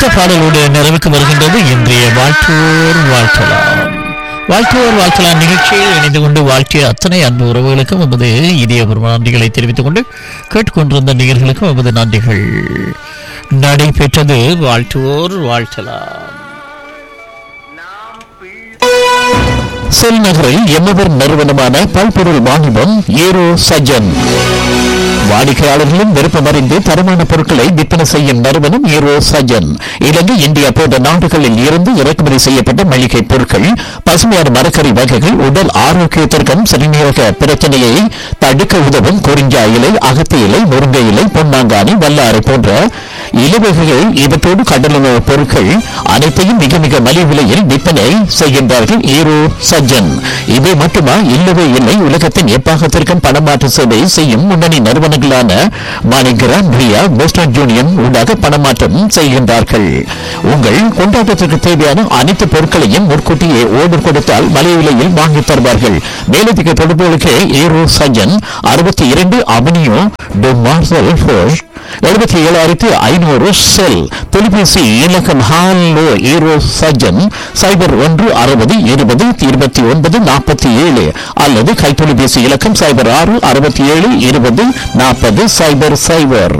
ஒலித்த பாடலோடு நிறைவுக்கு வருகின்றது இன்றைய வாழ்த்துவோர் வாழ்த்தலாம் வாழ்த்துவோர் வாழ்த்தலாம் நிகழ்ச்சியில் இணைந்து கொண்டு வாழ்த்திய அத்தனை அன்பு உறவுகளுக்கும் எமது இதயபூர்வ நன்றிகளை தெரிவித்துக் கொண்டு கேட்டுக்கொண்டிருந்த நிகழ்களுக்கும் எமது நன்றிகள் நடைபெற்றது வாழ்த்துவோர் வாழ்த்தலாம் செல் நகரில் எம்மவர் நிறுவனமான பல்பொருள் வாணிபம் ஏரோ சஜன் வாடிக்கையாளர்களும் விருப்பமறிந்து தரமான பொருட்களை விற்பனை செய்யும் நிறுவனம் ஏரோ சஜன் இலங்கை இந்தியா போன்ற நாடுகளில் இருந்து இறக்குமதி செய்யப்பட்ட மளிகை பொருட்கள் பசுமையான மரக்கறி வகைகள் உடல் ஆரோக்கியத்திற்கும் சிறுநீரக பிரச்சனையை தடுக்க உதவும் குறிஞ்சா இலை அகத்தி இலை முருங்கை இலை பொன்னாங்கானி வல்லாரை போன்ற இலவகைகள் இவற்றோடு கடலுணவு பொருட்கள் அனைத்தையும் மிக மிக மலிவு விலையில் விற்பனை செய்கின்றார்கள் ஈரோ சஜ்ஜன் இவை மட்டுமா இல்லவே இல்லை உலகத்தின் எப்பாகத்திற்கும் பணமாற்று சேவை செய்யும் முன்னணி நிறுவனங்களான மாணிகிராம் ரியா போஸ்டன் யூனியன் ஊடாக பணமாற்றம் செய்கின்றார்கள் உங்கள் கொண்டாட்டத்திற்கு தேவையான அனைத்து பொருட்களையும் முன்கூட்டியே ஓர்டர் கொடுத்தால் மலிவு விலையில் வாங்கித் தருவார்கள் மேலதிக தொடர்புகளுக்கு ஈரோ சஜ்ஜன் அறுபத்தி இரண்டு அவனியோ டு மார்சல் ஃபோர்ஸ் எழுபத்தி ஏழாயிரத்தி ஐநூறு செல் தொலைபேசி இலக்கம் ஹாலோ ஈரோ சஜன் சைபர் ஒன்று அறுபது இருபது இருபத்தி ஒன்பது நாற்பத்தி ஏழு அல்லது கைத்தொலைபேசி இலக்கம் சைபர் ஆறு அறுபத்தி ஏழு இருபது நாற்பது சைபர் சைபர்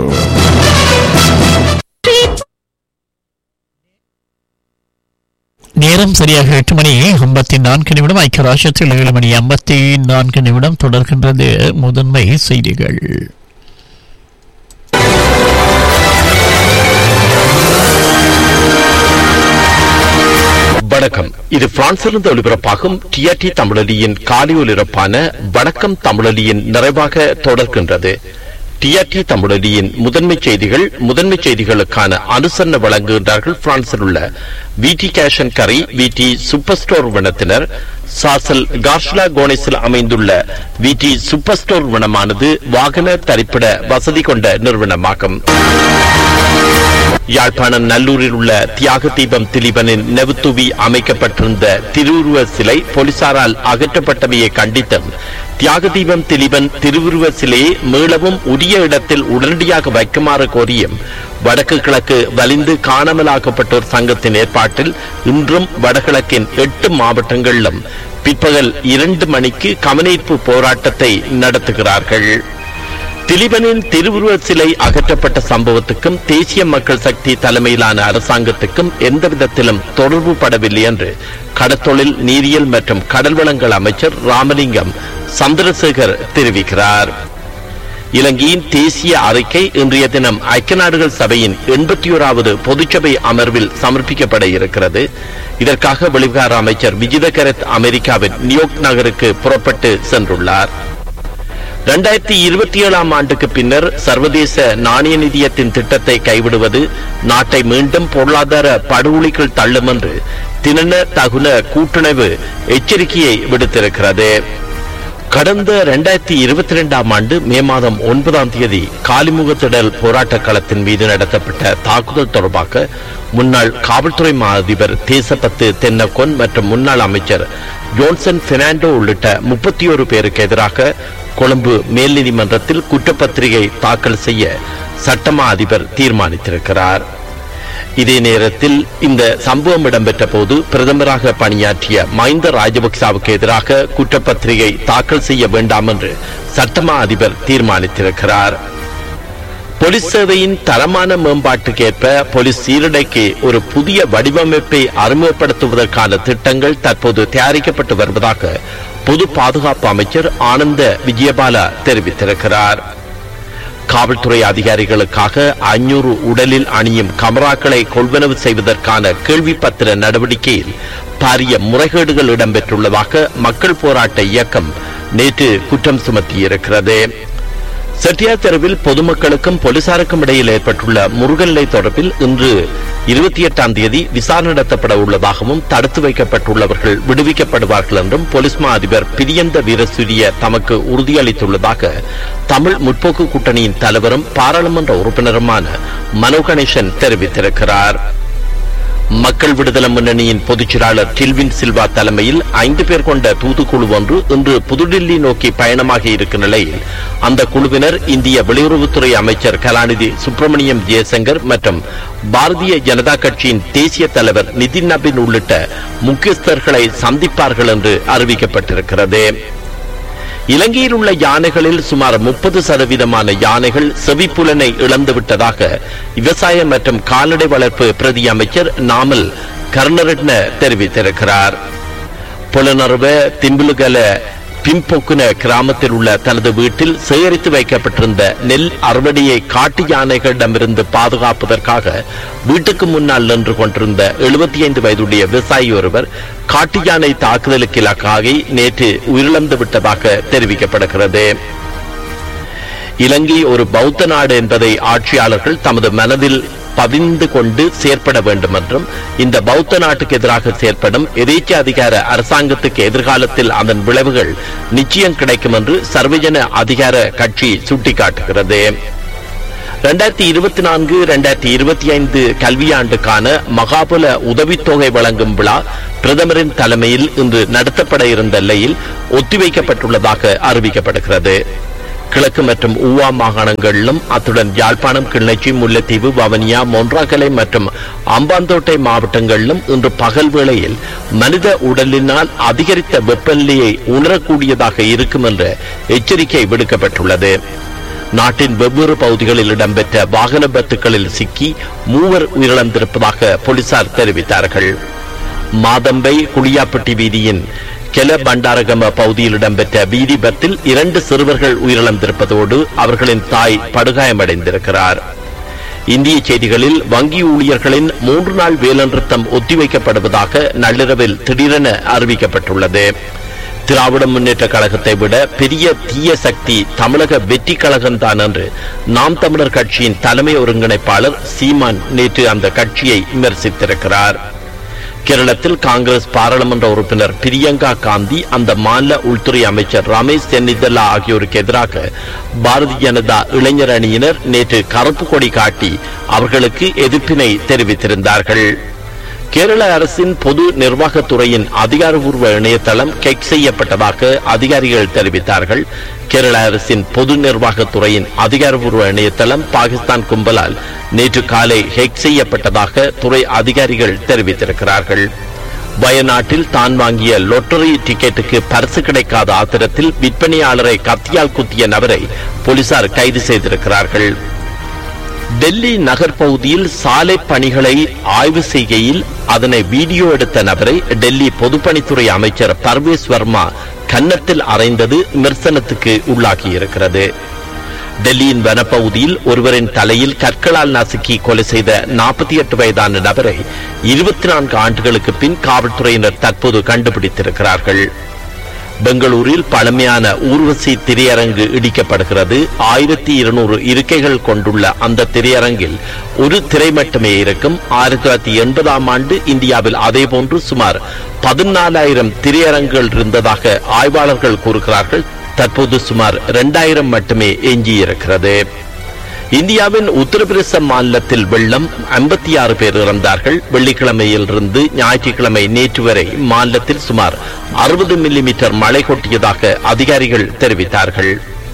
நேரம் சரியாக எட்டு மணி ஐம்பத்தி நான்கு நிமிடம் ஐக்கிய ராஷ்டிரத்தில் ஏழு மணி ஐம்பத்தி நான்கு நிமிடம் தொடர்கின்றது முதன்மை செய்திகள் வணக்கம் இது பிரான்சிலிருந்து ஒளிபரப்பாகும் டிஆர்டி தமிழொலியின் காலை ஒலிபரப்பான வணக்கம் தமிழொலியின் நிறைவாக தொடர்கின்றது டிஆர்டி தமிழொலியின் முதன்மை செய்திகள் முதன்மை செய்திகளுக்கான அனுசரணை வழங்குகின்றார்கள் பிரான்சில் உள்ள விடி கேஷன் கரை விடி சூப்பர் ஸ்டோர் வனத்தினர் சாசல் கார்ஷ்லா கோனிஸில் அமைந்துள்ள விடி சூப்பர் ஸ்டோர் வனமானது வாகன தரிப்பிட வசதி கொண்ட நிறுவனமாகும் யாழ்ப்பாணம் நல்லூரில் உள்ள தியாக தீபம் திலீபனின் நெவுத்துவி அமைக்கப்பட்டிருந்த திருவுருவ சிலை போலீசாரால் அகற்றப்பட்டமையை கண்டித்தும் தியாக தீபம் திலீபன் திருவுருவ சிலையை மீளவும் உரிய இடத்தில் உடனடியாக வைக்குமாறு கோரியும் வடக்கு கிழக்கு வலிந்து காணாமலாக்கப்பட்டோர் சங்கத்தின் ஏற்பாட்டில் இன்றும் வடகிழக்கின் எட்டு மாவட்டங்களிலும் பிற்பகல் இரண்டு மணிக்கு கவனிப்பு போராட்டத்தை நடத்துகிறார்கள் திலீபனின் திருவுருவ சிலை அகற்றப்பட்ட சம்பவத்துக்கும் தேசிய மக்கள் சக்தி தலைமையிலான அரசாங்கத்துக்கும் எந்த விதத்திலும் தொடர்பு படவில்லை என்று கடத்தொழில் நீரியல் மற்றும் கடல் வளங்கள் அமைச்சர் ராமலிங்கம் சந்திரசேகர் தெரிவிக்கிறார் இலங்கையின் தேசிய அறிக்கை இன்றைய தினம் ஐக்கிய நாடுகள் சபையின் எண்பத்தி ஓராவது பொதுச்சபை அமர்வில் சமர்ப்பிக்கப்பட இருக்கிறது இதற்காக வெளிவிகார அமைச்சர் விஜித கரத் அமெரிக்காவின் நியூயார்க் நகருக்கு புறப்பட்டு சென்றுள்ளார் இரண்டாயிரத்தி இருபத்தி ஏழாம் ஆண்டுக்கு பின்னர் சர்வதேச நாணய நிதியத்தின் திட்டத்தை கைவிடுவது நாட்டை மீண்டும் பொருளாதார படுகொலிக்குள் தள்ளும் என்று தினன தகுன கூட்டுணர்வு எச்சரிக்கையை விடுத்திருக்கிறது கடந்த இரண்டாயிரத்தி இருபத்தி ரெண்டாம் ஆண்டு மே மாதம் ஒன்பதாம் தேதி காலிமுகத்திடல் போராட்ட களத்தின் மீது நடத்தப்பட்ட தாக்குதல் தொடர்பாக முன்னாள் காவல்துறை மா அதிபர் தேசப்பத்து தென்னக்கொன் மற்றும் முன்னாள் அமைச்சர் ஜோன்சன் பெர்னாண்டோ உள்ளிட்ட முப்பத்தி ஒரு பேருக்கு எதிராக கொழும்பு மேல் நீதிமன்றத்தில் குற்றப்பத்திரிகை தாக்கல் செய்ய சட்டமா அதிபர் தீர்மானித்திருக்கிறார் இதே நேரத்தில் இந்த சம்பவம் இடம்பெற்ற போது பிரதமராக பணியாற்றிய மஹிந்த ராஜபக்சாவுக்கு எதிராக குற்றப்பத்திரிகை தாக்கல் செய்ய வேண்டாம் என்று சட்டமா அதிபர் தீர்மானித்திருக்கிறார் போலீஸ் சேவையின் தரமான மேம்பாட்டுக்கேற்ப போலீஸ் சீருடைக்கு ஒரு புதிய வடிவமைப்பை அறிமுகப்படுத்துவதற்கான திட்டங்கள் தற்போது தயாரிக்கப்பட்டு வருவதாக பொது பாதுகாப்பு அமைச்சர் ஆனந்த விஜயபாலா தெரிவித்திருக்கிறார் காவல்துறை அதிகாரிகளுக்காக ஐநூறு உடலில் அணியும் கமராக்களை கொள்வனவு செய்வதற்கான கேள்வி பத்திர நடவடிக்கையில் பாரிய முறைகேடுகள் இடம்பெற்றுள்ளதாக மக்கள் போராட்ட இயக்கம் நேற்று குற்றம் சுமத்தியிருக்கிறது செட்டியார் தெருவில் பொதுமக்களுக்கும் போலீசாருக்கும் இடையில் ஏற்பட்டுள்ள முருகல்லை தொடர்பில் இன்று இருபத்தி எட்டாம் தேதி விசாரணை நடத்தப்பட உள்ளதாகவும் தடுத்து வைக்கப்பட்டுள்ளவர்கள் விடுவிக்கப்படுவார்கள் என்றும் போலீஸ் மா அதிபர் பிரியந்த வீரசூரிய தமக்கு உறுதியளித்துள்ளதாக தமிழ் முற்போக்கு கூட்டணியின் தலைவரும் பாராளுமன்ற உறுப்பினருமான மனோ கணேசன் தெரிவித்திருக்கிறார் மக்கள் விடுதலை முன்னணியின் பொதுச் செயலாளர் டில்வின் சில்வா தலைமையில் ஐந்து பேர் கொண்ட தூதுக்குழு ஒன்று இன்று புதுடில்லி நோக்கி பயணமாக இருக்கும் நிலையில் அந்த குழுவினர் இந்திய வெளியுறவுத்துறை அமைச்சர் கலாநிதி சுப்பிரமணியம் ஜெயசங்கர் மற்றும் பாரதிய ஜனதா கட்சியின் தேசிய தலைவர் நிதின் நபின் உள்ளிட்ட முக்கியஸ்தர்களை சந்திப்பார்கள் என்று அறிவிக்கப்பட்டிருக்கிறது இலங்கையில் உள்ள யானைகளில் சுமார் முப்பது சதவீதமான யானைகள் செவிப்புலனை இழந்துவிட்டதாக விவசாய மற்றும் கால்நடை வளர்ப்பு பிரதி அமைச்சர் நாமல் கருணரட்ன தெரிவித்திருக்கிறார் புலனர்வ திம்புலுகல பிம்பொக்குன கிராமத்தில் உள்ள தனது வீட்டில் சேகரித்து வைக்கப்பட்டிருந்த நெல் அறுவடையை காட்டு யானைகளிடமிருந்து பாதுகாப்பதற்காக வீட்டுக்கு முன்னால் நின்று கொண்டிருந்த எழுபத்தி ஐந்து வயதுடைய விவசாயி ஒருவர் காட்டு யானை தாக்குதலுக்கு இலக்காகி நேற்று உயிரிழந்து விட்டதாக தெரிவிக்கப்படுகிறது இலங்கை ஒரு பௌத்த நாடு என்பதை ஆட்சியாளர்கள் தமது மனதில் பதிந்து கொண்டு செயற்பட வேண்டும் என்றும் இந்த பௌத்த நாட்டுக்கு எதிராக செயற்படும் எதேச்ச அதிகார அரசாங்கத்துக்கு எதிர்காலத்தில் அதன் விளைவுகள் நிச்சயம் கிடைக்கும் என்று சர்வஜன அதிகார கட்சி சுட்டிக்காட்டுகிறது இரண்டாயிரத்தி இருபத்தி நான்கு இரண்டாயிரத்தி இருபத்தி ஐந்து கல்வியாண்டுக்கான மகாபல உதவித்தொகை வழங்கும் விழா பிரதமரின் தலைமையில் இன்று நடத்தப்பட இருந்த நிலையில் ஒத்திவைக்கப்பட்டுள்ளதாக அறிவிக்கப்படுகிறது கிழக்கு மற்றும் ஊவா மாகாணங்களிலும் அத்துடன் யாழ்ப்பாணம் கிளிநொச்சி முல்லைத்தீவு வவனியா மொன்றாகலை மற்றும் அம்பாந்தோட்டை மாவட்டங்களிலும் இன்று பகல் வேளையில் மனித உடலினால் அதிகரித்த வெப்பநிலையை உணரக்கூடியதாக இருக்கும் என்ற எச்சரிக்கை விடுக்கப்பட்டுள்ளது நாட்டின் வெவ்வேறு பகுதிகளில் இடம்பெற்ற வாகன விபத்துகளில் சிக்கி மூவர் உயிரிழந்திருப்பதாக போலீசார் தெரிவித்தார்கள் மாதம்பை குளியாப்பட்டி வீதியின் கெல பண்டாரகம பகுதியில் இடம்பெற்ற வீதி விபத்தில் இரண்டு சிறுவர்கள் உயிரிழந்திருப்பதோடு அவர்களின் தாய் படுகாயமடைந்திருக்கிறார் இந்திய செய்திகளில் வங்கி ஊழியர்களின் மூன்று நாள் வேலைநிறுத்தம் ஒத்திவைக்கப்படுவதாக நள்ளிரவில் திடீரென அறிவிக்கப்பட்டுள்ளது திராவிட முன்னேற்ற கழகத்தை விட பெரிய தீய சக்தி தமிழக வெற்றி கழகம்தான் என்று நாம் தமிழர் கட்சியின் தலைமை ஒருங்கிணைப்பாளர் சீமான் நேற்று அந்த கட்சியை விமர்சித்திருக்கிறார் கேரளத்தில் காங்கிரஸ் பாராளுமன்ற உறுப்பினர் பிரியங்கா காந்தி அந்த மாநில உள்துறை அமைச்சர் ரமேஷ் சென்னிதல்லா ஆகியோருக்கு எதிராக பாரதிய ஜனதா இளைஞர் அணியினர் நேற்று கருப்பு கொடி காட்டி அவர்களுக்கு எதிர்ப்பினை தெரிவித்திருந்தார்கள் கேரள அரசின் பொது நிர்வாகத்துறையின் அதிகாரப்பூர்வ இணையதளம் கெக் செய்யப்பட்டதாக அதிகாரிகள் தெரிவித்தார்கள் கேரள அரசின் பொது நிர்வாகத்துறையின் அதிகாரப்பூர்வ இணையதளம் பாகிஸ்தான் கும்பலால் நேற்று காலை ஹெக் செய்யப்பட்டதாக துறை அதிகாரிகள் தெரிவித்திருக்கிறார்கள் வயநாட்டில் தான் வாங்கிய லொட்டரி டிக்கெட்டுக்கு பரிசு கிடைக்காத ஆத்திரத்தில் விற்பனையாளரை கத்தியால் குத்திய நபரை போலீசார் கைது செய்திருக்கிறார்கள் டெல்லி நகர் பகுதியில் சாலை பணிகளை ஆய்வு செய்கையில் அதனை வீடியோ எடுத்த நபரை டெல்லி பொதுப்பணித்துறை அமைச்சர் பர்வேஸ் வர்மா கன்னத்தில் அறைந்தது விமர்சனத்துக்கு உள்ளாகியிருக்கிறது டெல்லியின் வனப்பகுதியில் ஒருவரின் தலையில் கற்களால் நசுக்கி கொலை செய்த நாற்பத்தி எட்டு வயதான நபரை இருபத்தி நான்கு ஆண்டுகளுக்கு பின் காவல்துறையினர் தற்போது கண்டுபிடித்திருக்கிறார்கள் பெங்களூரில் பழமையான ஊர்வசி திரையரங்கு இடிக்கப்படுகிறது ஆயிரத்தி இருநூறு இருக்கைகள் கொண்டுள்ள அந்த திரையரங்கில் ஒரு திரை மட்டுமே இருக்கும் ஆயிரத்தி தொள்ளாயிரத்தி எண்பதாம் ஆண்டு இந்தியாவில் அதேபோன்று சுமார் பதினாலாயிரம் திரையரங்குகள் இருந்ததாக ஆய்வாளர்கள் கூறுகிறார்கள் தற்போது சுமார் இரண்டாயிரம் மட்டுமே எஞ்சியிருக்கிறது இந்தியாவின் உத்தரப்பிரதேச மாநிலத்தில் வெள்ளம் ஐம்பத்தி ஆறு பேர் இறந்தார்கள் வெள்ளிக்கிழமையிலிருந்து ஞாயிற்றுக்கிழமை நேற்று வரை மாநிலத்தில் சுமார் அறுபது மில்லிமீட்டர் மழை கொட்டியதாக அதிகாரிகள் தெரிவித்தார்கள்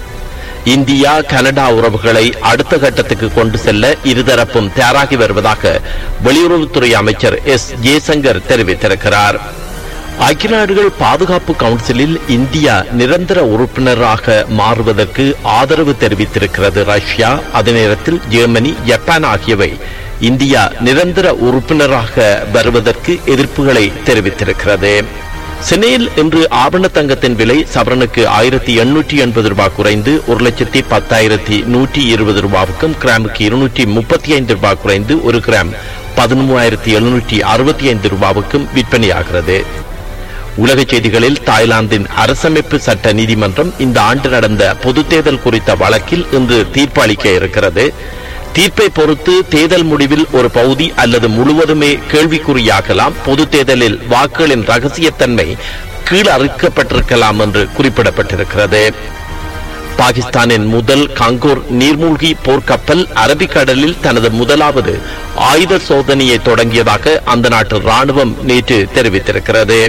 இந்தியா கனடா உறவுகளை அடுத்த கட்டத்துக்கு கொண்டு செல்ல இருதரப்பும் தயாராகி வருவதாக வெளியுறவுத்துறை அமைச்சர் எஸ் ஜெய்சங்கர் தெரிவித்திருக்கிறார் ஐக்கிய நாடுகள் பாதுகாப்பு கவுன்சிலில் இந்தியா நிரந்தர உறுப்பினராக மாறுவதற்கு ஆதரவு தெரிவித்திருக்கிறது ரஷ்யா அதே நேரத்தில் ஜெர்மனி ஜப்பான் ஆகியவை இந்தியா நிரந்தர உறுப்பினராக வருவதற்கு எதிர்ப்புகளை தெரிவித்திருக்கிறது சென்னையில் இன்று ஆபரண தங்கத்தின் விலை சவரனுக்கு ஆயிரத்தி எண்ணூற்றி எண்பது ரூபாய் குறைந்து ஒரு லட்சத்தி பத்தாயிரத்தி நூற்றி இருபது ரூபாவுக்கும் கிராமுக்கு இருநூற்றி முப்பத்தி ஐந்து ரூபாய் குறைந்து ஒரு கிராம் பதிமூவாயிரத்தி எழுநூற்றி அறுபத்தி ஐந்து ரூபாவுக்கும் விற்பனையாகிறது உலக செய்திகளில் தாய்லாந்தின் அரசமைப்பு சட்ட நீதிமன்றம் இந்த ஆண்டு நடந்த பொது தேர்தல் குறித்த வழக்கில் இன்று தீர்ப்பு அளிக்க இருக்கிறது தீர்ப்பை பொறுத்து தேர்தல் முடிவில் ஒரு பகுதி அல்லது முழுவதுமே கேள்விக்குறியாகலாம் பொது தேர்தலில் வாக்குகளின் ரகசியத்தன்மை கீழறுக்கப்பட்டிருக்கலாம் என்று குறிப்பிடப்பட்டிருக்கிறது பாகிஸ்தானின் முதல் கங்கூர் நீர்மூழ்கி போர்க்கப்பல் அரபிக்கடலில் தனது முதலாவது ஆயுத சோதனையை தொடங்கியதாக அந்த நாட்டு ராணுவம் நேற்று தெரிவித்திருக்கிறது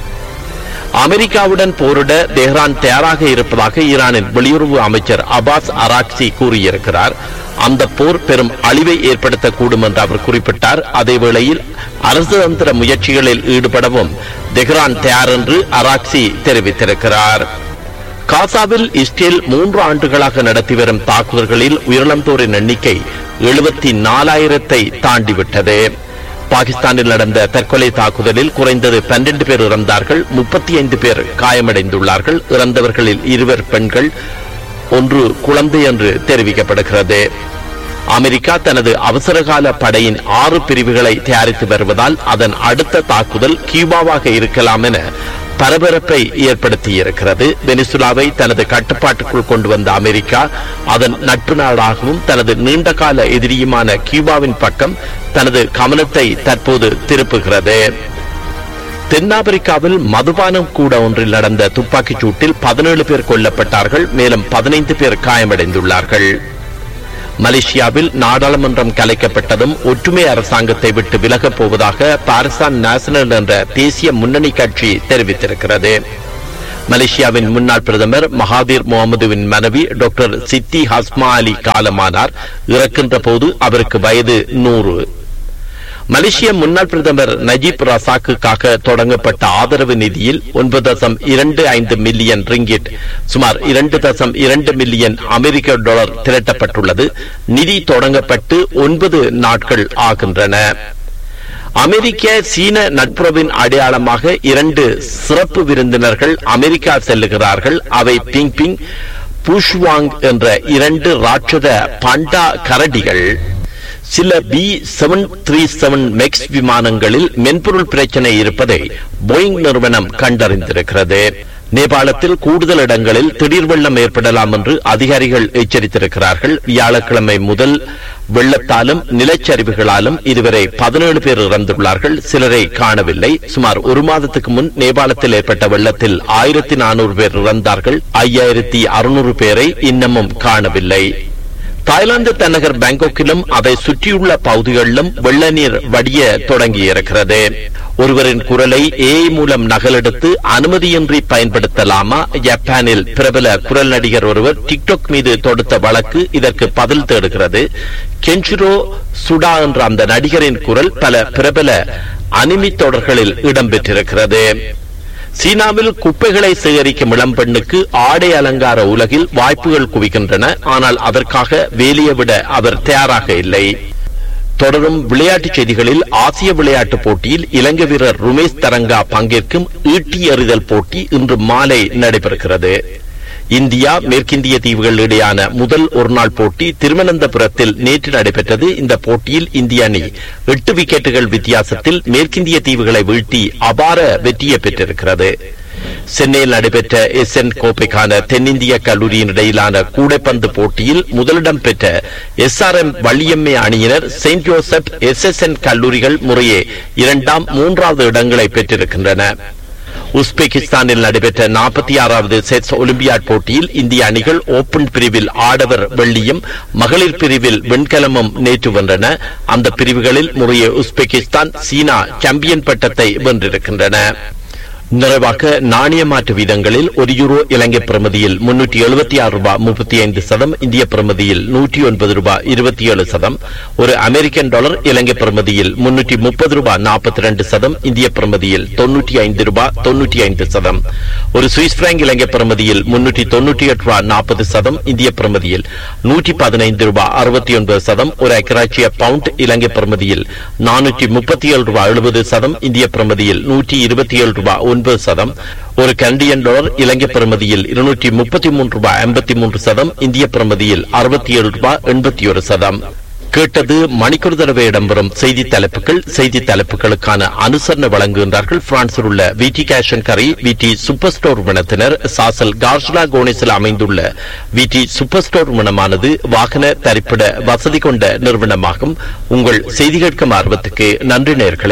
அமெரிக்காவுடன் போரிட தெஹ்ரான் தயாராக இருப்பதாக ஈரானின் வெளியுறவு அமைச்சர் அபாஸ் அராக்சி கூறியிருக்கிறார் அந்த போர் பெரும் அழிவை ஏற்படுத்தக்கூடும் என்று அவர் குறிப்பிட்டார் அதேவேளையில் அரசுதந்திர முயற்சிகளில் ஈடுபடவும் தெஹ்ரான் தயார் என்று அராக்சி தெரிவித்திருக்கிறார் காசாவில் இஸ்ரேல் மூன்று ஆண்டுகளாக நடத்தி வரும் தாக்குதல்களில் உயிரிழந்தோரின் எண்ணிக்கை எழுபத்தி நாலாயிரத்தை தாண்டிவிட்டது பாகிஸ்தானில் நடந்த தற்கொலை தாக்குதலில் குறைந்தது பன்னிரண்டு பேர் இறந்தார்கள் முப்பத்தி ஐந்து பேர் காயமடைந்துள்ளார்கள் இறந்தவர்களில் இருவர் பெண்கள் ஒன்று குழந்தை என்று தெரிவிக்கப்படுகிறது அமெரிக்கா தனது அவசரகால படையின் ஆறு பிரிவுகளை தயாரித்து வருவதால் அதன் அடுத்த தாக்குதல் கியூபாவாக இருக்கலாம் என பரபரப்பை ஏற்படுத்தியிருக்கிறது வெனிசுலாவை தனது கட்டுப்பாட்டுக்குள் கொண்டு வந்த அமெரிக்கா அதன் நட்பு நாடாகவும் தனது நீண்டகால எதிரியுமான கியூபாவின் பக்கம் தனது கவனத்தை தற்போது திருப்புகிறது தென்னாப்பிரிக்காவில் மதுபானம் கூட ஒன்றில் நடந்த துப்பாக்கிச் சூட்டில் பதினேழு பேர் கொல்லப்பட்டார்கள் மேலும் பதினைந்து பேர் காயமடைந்துள்ளார்கள் மலேசியாவில் நாடாளுமன்றம் கலைக்கப்பட்டதும் ஒற்றுமை அரசாங்கத்தை விட்டு விலகப் போவதாக பாரிசான் நேஷனல் என்ற தேசிய முன்னணி கட்சி தெரிவித்திருக்கிறது மலேசியாவின் முன்னாள் பிரதமர் மகாதீர் முகமதுவின் மனைவி டாக்டர் சித்தி ஹஸ்மா அலி காலமானார் இறக்கின்ற போது அவருக்கு வயது நூறு மலேசிய முன்னாள் பிரதமர் நஜீப் ரசாக்குக்காக தொடங்கப்பட்ட ஆதரவு நிதியில் ஒன்பது தசம் இரண்டு ஐந்து மில்லியன் ரிங்கிட் சுமார் இரண்டு தசம் இரண்டு மில்லியன் அமெரிக்க டாலர் திரட்டப்பட்டுள்ளது நிதி தொடங்கப்பட்டு ஒன்பது நாட்கள் ஆகின்றன அமெரிக்க சீன நட்புறவின் அடையாளமாக இரண்டு சிறப்பு விருந்தினர்கள் அமெரிக்கா செல்லுகிறார்கள் அவை பிங் பிங் புஷ்வாங் என்ற இரண்டு ராட்சத பண்டா கரடிகள் சில B seven three seven Max விமானங்களில் மென்பொருள் பிரச்சனை இருப்பதை போயிங் நிறுவனம் கண்டறிந்திருக்கிறது நேபாளத்தில் கூடுதல் இடங்களில் திடீர் வெள்ளம் ஏற்படலாம் என்று அதிகாரிகள் எச்சரித்திருக்கிறார்கள் வியாழக்கிழமை முதல் வெள்ளத்தாலும் நிலச்சரிவுகளாலும் இதுவரை பதினேழு பேர் இறந்துள்ளார்கள் சிலரை காணவில்லை சுமார் ஒரு மாதத்துக்கு முன் நேபாளத்தில் ஏற்பட்ட வெள்ளத்தில் ஆயிரத்தி நானூறு பேர் இறந்தார்கள் ஐயாயிரத்தி அறுநூறு பேரை இன்னமும் காணவில்லை தாய்லாந்து தலைநகர் பாங்காக்கிலும் அதை சுற்றியுள்ள பகுதிகளிலும் வெள்ள நீர் வடிய தொடங்கியிருக்கிறது ஒருவரின் குரலை ஏஐ மூலம் நகலெடுத்து அனுமதியின்றி பயன்படுத்தலாமா ஜப்பானில் பிரபல குரல் நடிகர் ஒருவர் டிக்டாக் மீது தொடுத்த வழக்கு இதற்கு பதில் தேடுகிறது கென்ஷிரோ சுடா என்ற அந்த நடிகரின் குரல் பல பிரபல அனிமி தொடர்களில் இடம்பெற்றிருக்கிறது சீனாவில் குப்பைகளை சேகரிக்கும் இளம்பெண்ணுக்கு ஆடை அலங்கார உலகில் வாய்ப்புகள் குவிக்கின்றன ஆனால் அதற்காக வேலையை விட அவர் தயாராக இல்லை தொடரும் விளையாட்டுச் செய்திகளில் ஆசிய விளையாட்டுப் போட்டியில் இலங்கை வீரர் ருமேஷ் தரங்கா பங்கேற்கும் ஈட்டி எறிதல் போட்டி இன்று மாலை நடைபெறுகிறது இந்தியா மேற்கிந்திய தீவுகள் இடையான முதல் ஒருநாள் போட்டி திருவனந்தபுரத்தில் நேற்று நடைபெற்றது இந்த போட்டியில் இந்திய அணி எட்டு விக்கெட்டுகள் வித்தியாசத்தில் மேற்கிந்திய தீவுகளை வீழ்த்தி அபார வெற்றியை பெற்றிருக்கிறது சென்னையில் நடைபெற்ற எஸ் என் கோப்பைக்கான தென்னிந்திய கல்லூரியின் இடையிலான கூடைப்பந்து போட்டியில் முதலிடம் பெற்ற எஸ் ஆர் எம் வள்ளியம்மை அணியினர் Saint Joseph S S N கல்லூரிகள் முறையே இரண்டாம் மூன்றாவது இடங்களை பெற்றிருக்கின்றன உஸ்பெகிஸ்தானில் நடைபெற்ற நாற்பத்தி ஆறாவது செட்ஸ் ஒலிம்பியாட் போட்டியில் இந்திய அணிகள் ஓபன் பிரிவில் ஆடவர் வெள்ளியும் மகளிர் பிரிவில் வெண்கலமும் நேற்று வென்றன அந்த பிரிவுகளில் முறையே உஸ்பெகிஸ்தான் சீனா சாம்பியன் பட்டத்தை வென்றிருக்கின்றன நிறைவாக நாணய மாற்று வீதங்களில் ஒரு யூரோ இலங்கை பிரமதியில் முன்னூற்றி எழுபத்தி ஆறு ரூபாய் முப்பத்தி ஐந்து சதம் இந்திய பிரமதியில் நூற்றி ஒன்பது ரூபாய் இருபத்தி ஏழு சதம் ஒரு அமெரிக்கன் டாலர் இலங்கை பிரமதியில் முன்னூற்றி முப்பது ரூபாய் நாற்பத்தி ரெண்டு சதம் இந்திய பிரமதியில் தொன்னூற்றி ஐந்து ரூபாய் தொன்னூற்றி ஐந்து சதம் ஒரு சுவிஸ் பிராங்க் இலங்கை பிரமதியில் முன்னூற்றி தொன்னூற்றி எட்டு ரூபாய் நாற்பது சதம் இந்திய பிரமதியில் நூற்றி பதினைந்து ரூபாய் அறுபத்தி ஒன்பது சதம் ஒரு அக்கராட்சிய பவுண்ட் இலங்கை பிரமதியில் நானூற்றி முப்பத்தி ஏழு ரூபாய் எழுபது சதம் இந்திய பிரமதியில் நூற்றி இருபத்தி ஏழு ரூபாய் ஒன்பது சதம் ஒரு கனடியன் டாலர் இலங்கை பிரமதியில் இருநூற்றி முப்பத்தி மூன்று ரூபாய் ஐம்பத்தி மூன்று சதம் இந்திய பிரமதியில் அறுபத்தி ஏழு ரூபாய் எண்பத்தி ஒரு சதம் கேட்டது மணிக்கூர் தடவை இடம்பெறும் செய்தி தலைப்புகள் செய்தி தலைப்புகளுக்கான அனுசரணை வழங்குகின்றார்கள் பிரான்சில் உள்ள விடி கேஷன் கரி விடி சூப்பர் ஸ்டோர் நிறுவனத்தினர் சாசல் கார்ஷலா கோனிஸில் அமைந்துள்ள விடி சூப்பர் ஸ்டோர் நிறுவனமானது வாகன தரிப்பிட வசதி கொண்ட நிறுவனமாகும் உங்கள் செய்தி கேட்கும் ஆர்வத்துக்கு நன்றி நேர்களே